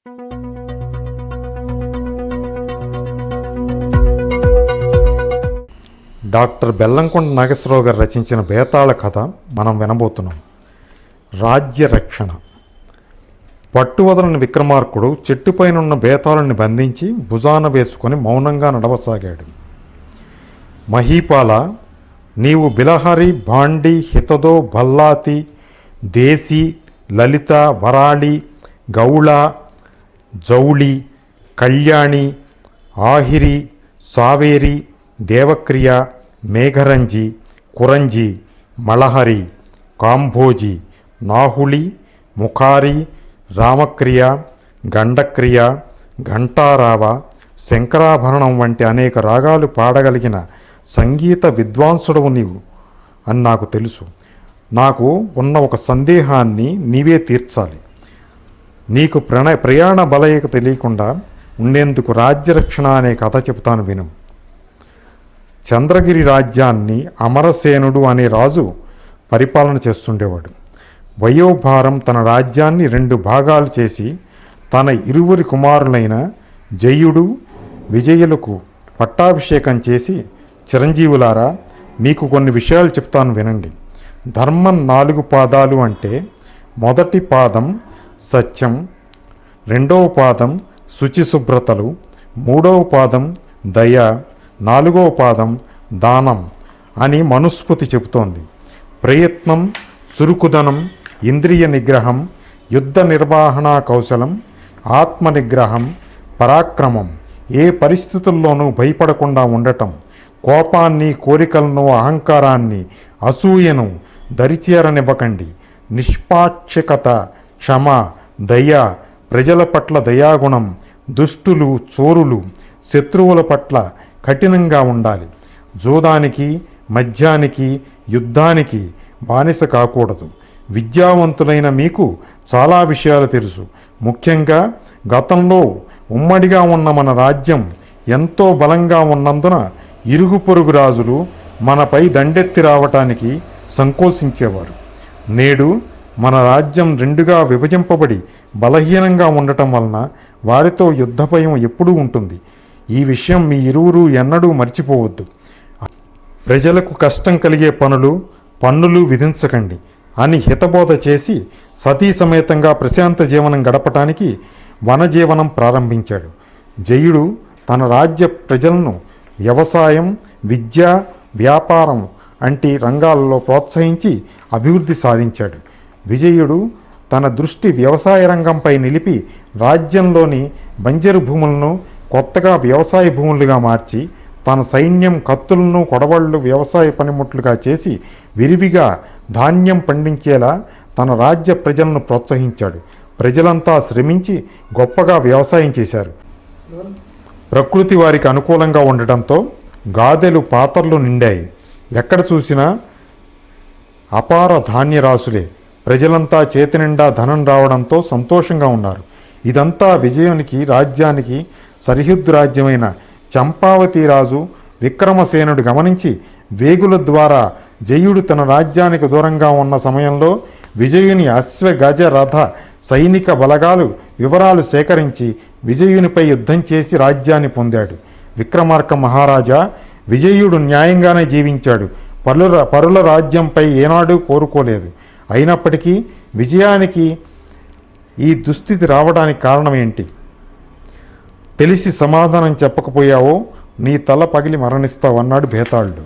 doctor Bellamkonda Nageswararao గారు రచించిన బేతాళ కథ మనం వినబోతున్నాం రాజ్య రక్షణ పట్టువదలని విక్రమార్కుడు చెట్టుపైనున్న బేతాళుని బంధించి భుజాన వేసుకొని మౌనంగా నడవసాగాడు మహీపాల నీవు బిలహరి భాండి హితదో భల్లాతి దేశీ లలిత వరాళి గౌళ జౌళి కళ్యాణి ఆహిరి సావేరి దేవక్రియ మేఘరంజి కురంజి మళహరి కాంభోజి నాహుళి ముఖారి రామక్రియ గండక్రియ ఘంటారావ శంకరాభరణం వంటి అనేక రాగాలు పాడగలిగిన సంగీత విద్వాంసుడవు నీవు అని నాకు తెలుసు నాకు ఉన్న ఒక సందేహాన్ని నీవే తీర్చాలి నీకు ప్రణ ప్రయాణ బలయక తెలియకుండా ఉండేందుకు రాజ్యరక్షణ అనే కథ చెబుతాను విను చంద్రగిరి రాజ్యాన్ని అమరసేనుడు అనే రాజు పరిపాలన చేస్తుండేవాడు వయోభారం తన రాజ్యాన్ని రెండు భాగాలు చేసి తన ఇరువురి కుమారులైన జయుడు విజయులకు పట్టాభిషేకం చేసి చిరంజీవులారా మీకు కొన్ని విషయాలు చెప్తాను వినండి ధర్మం నాలుగు పాదాలు అంటే మొదటి పాదం సత్యం రెండవ పాదం శుచిశుభ్రతలు మూడవ పాదం దయ నాలుగవ పాదం దానం అని మనుస్మృతి చెబుతోంది ప్రయత్నం చురుకుదనం ఇంద్రియ నిగ్రహం యుద్ధ నిర్వహణ కౌశలం ఆత్మ నిగ్రహం పరాక్రమం ఏ పరిస్థితుల్లోనూ భయపడకుండా ఉండటం కోపాన్ని కోరికలను అహంకారాన్ని అసూయను దరిచేరనివ్వకండి నిష్పాక్షికత క్షమ దయ ప్రజల పట్ల దయాగుణం దుష్టులు చోరులు శత్రువుల పట్ల కఠినంగా ఉండాలి జూదానికి మద్యానికి యుద్ధానికి బానిస కాకూడదు విద్యావంతులైన మీకు చాలా విషయాలు తెలుసు ముఖ్యంగా గతంలో ఉమ్మడిగా ఉన్న మన రాజ్యం ఎంతో బలంగా ఉన్నందున ఇరుగు పొరుగు రాజులు మనపై దండెత్తి రావటానికి సంకోచించేవారు నేడు మన రాజ్యం రెండుగా విభజింపబడి బలహీనంగా ఉండటం వలన వారితో యుద్ధ భయం ఎప్పుడూ ఉంటుంది ఈ విషయం మీ ఇరువురు ఎన్నడూ మర్చిపోవద్దు ప్రజలకు కష్టం కలిగే పనులు పన్నులు విధించకండి అని హితబోధ చేసి సతీ సమేతంగా ప్రశాంత జీవనం గడపటానికి వనజీవనం ప్రారంభించాడు జయుడు తన రాజ్య ప్రజలను వ్యవసాయం విద్య వ్యాపారం వంటి రంగాలలో ప్రోత్సహించి అభివృద్ధి సాధించాడు విజయుడు తన దృష్టి వ్యవసాయ రంగంపై నిలిపి రాజ్యంలోని బంజరు భూములను కొత్తగా వ్యవసాయ భూములుగా మార్చి తన సైన్యం కత్తులను కొడవళ్ళు వ్యవసాయ పనిముట్లుగా చేసి విరివిగా ధాన్యం పండించేలా తన రాజ్య ప్రజలను ప్రోత్సహించాడు ప్రజలంతా శ్రమించి గొప్పగా వ్యవసాయం చేశారు ప్రకృతి వారికి అనుకూలంగా ఉండటంతో గాదెలు పాత్రలు నిండాయి ఎక్కడ చూసినా అపార ధాన్యరాశులే ప్రజలంతా చేతి నిండా ధనం రావడంతో సంతోషంగా ఉన్నారు ఇదంతా విజయునికి రాజ్యానికి సరిహద్దు రాజ్యమైన చంపావతి రాజు విక్రమసేనుడు గమనించి వేగుల ద్వారా జయుడు తన రాజ్యానికి దూరంగా ఉన్న సమయంలో విజయుని అశ్వ గజ రథ సైనిక బలగాలు వివరాలు సేకరించి విజయునిపై యుద్ధం చేసి రాజ్యాన్ని పొందాడు విక్రమార్క మహారాజా విజయుడు న్యాయంగానే జీవించాడు పరుల పరుల రాజ్యంపై ఏనాడూ కోరుకోలేదు అయినప్పటికీ విజయానికి ఈ దుస్థితి రావడానికి కారణం ఏంటి తెలిసి సమాధానం చెప్పకపోయావో నీ తల పగిలి మరణిస్తావు అన్నాడు భేతాళుడు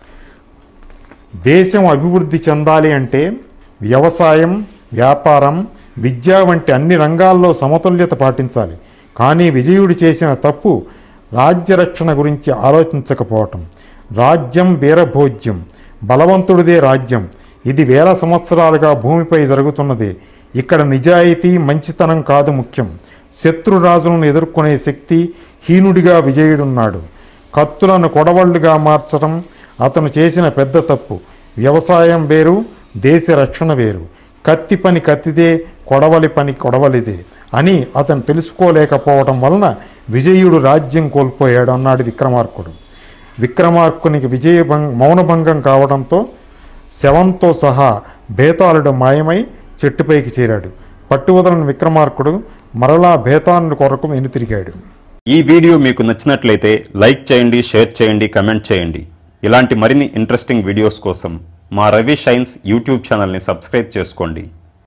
దేశం అభివృద్ధి చెందాలి అంటే వ్యవసాయం వ్యాపారం విద్య వంటి అన్ని రంగాల్లో సమతుల్యత పాటించాలి కానీ విజయుడు చేసిన తప్పు రాజ్య రక్షణ గురించి ఆలోచించకపోవటం రాజ్యం వీరభోజ్యం బలవంతుడిదే రాజ్యం ఇది వేల సంవత్సరాలుగా భూమిపై జరుగుతున్నదే ఇక్కడ నిజాయితీ మంచితనం కాదు ముఖ్యం శత్రురాజులను ఎదుర్కొనే శక్తి హీనుడిగా విజయుడున్నాడు కత్తులను కొడవళ్ళుగా మార్చడం అతను చేసిన పెద్ద తప్పు వ్యవసాయం వేరు దేశ రక్షణ వేరు కత్తి పని కత్తిదే కొడవలి పని కొడవలిదే అని అతను తెలుసుకోలేకపోవడం వలన విజయుడు రాజ్యం కోల్పోయాడు అన్నాడు విక్రమార్కుడు విక్రమార్కునికి విజయభంగ మౌనభంగం కావడంతో శవంతో సహా బేతాళుడు మాయమై చెట్టుపైకి చేరాడు పట్టువదలని విక్రమార్కుడు మరలా బేతాళుని కొరకు వెనుతిరిగాడు ఈ వీడియో మీకు నచ్చినట్లయితే లైక్ చేయండి షేర్ చేయండి కమెంట్ చేయండి ఇలాంటి మరిన్ని ఇంట్రెస్టింగ్ వీడియోస్ కోసం మా రవి షైన్స్ యూట్యూబ్ ఛానల్ని సబ్స్క్రైబ్ చేసుకోండి